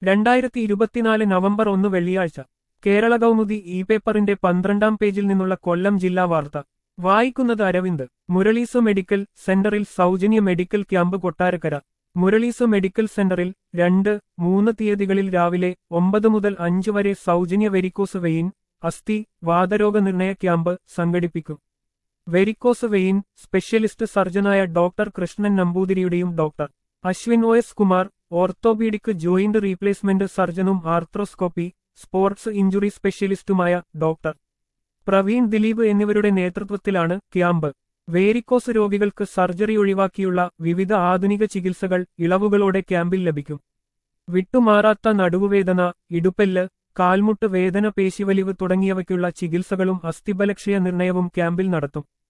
രണ്ടായിരത്തി ഇരുപത്തിനാല് നവംബർ ഒന്ന് വെള്ളിയാഴ്ച കേരള കൗമുദി ഇ പേപ്പറിന്റെ പന്ത്രണ്ടാം പേജിൽ നിന്നുള്ള കൊല്ലം ജില്ലാ വാർത്ത വായിക്കുന്നത് അരവിന്ദ് മുരളീസ് മെഡിക്കൽ സെന്ററിൽ സൗജന്യ medical camp Kottarakkara Muralees medical സെന്ററിൽ രണ്ട് മൂന്ന് തീയതികളിൽ രാവിലെ ഒമ്പത് മുതൽ അഞ്ച് വരെ സൗജന്യ വെരിക്കോസ് വെയിൻ അസ്ഥി വാതരോഗ നിർണയ ക്യാമ്പ് സംഘടിപ്പിക്കും വെരിക്കോസ് വെയിൻ സ്പെഷ്യലിസ്റ്റ് സർജനായ ഡോക്ടർ കൃഷ്ണൻ നമ്പൂതിരിയുടെയും doctor Ashwin O S Kumar orthopaedic joint replacement സർജനും ആർത്രോസ്കോപ്പി സ്പോർട്സ് ഇഞ്ചുറി സ്പെഷ്യലിസ്റ്റുമായ ഡോക്ടർ പ്രവീൺ ദിലീപ് എന്നിവരുടെ നേതൃത്വത്തിലാണ് ക്യാമ്പ് വേരിക്കോസ് രോഗികൾക്ക് സർജറി ഒഴിവാക്കിയുള്ള വിവിധ ആധുനിക ചികിത്സകൾ ഇളവുകളോടെ ക്യാമ്പിൽ ലഭിക്കും വിട്ടുമാറാത്ത നടുവുവേദന ഇടുപ്പെല്ല് കാൽമുട്ട് വേദന പേശിവലിവ് തുടങ്ങിയവയ്ക്കുള്ള ചികിത്സകളും അസ്ഥിബലക്ഷയ നിർണയവും ക്യാമ്പിൽ നടത്തും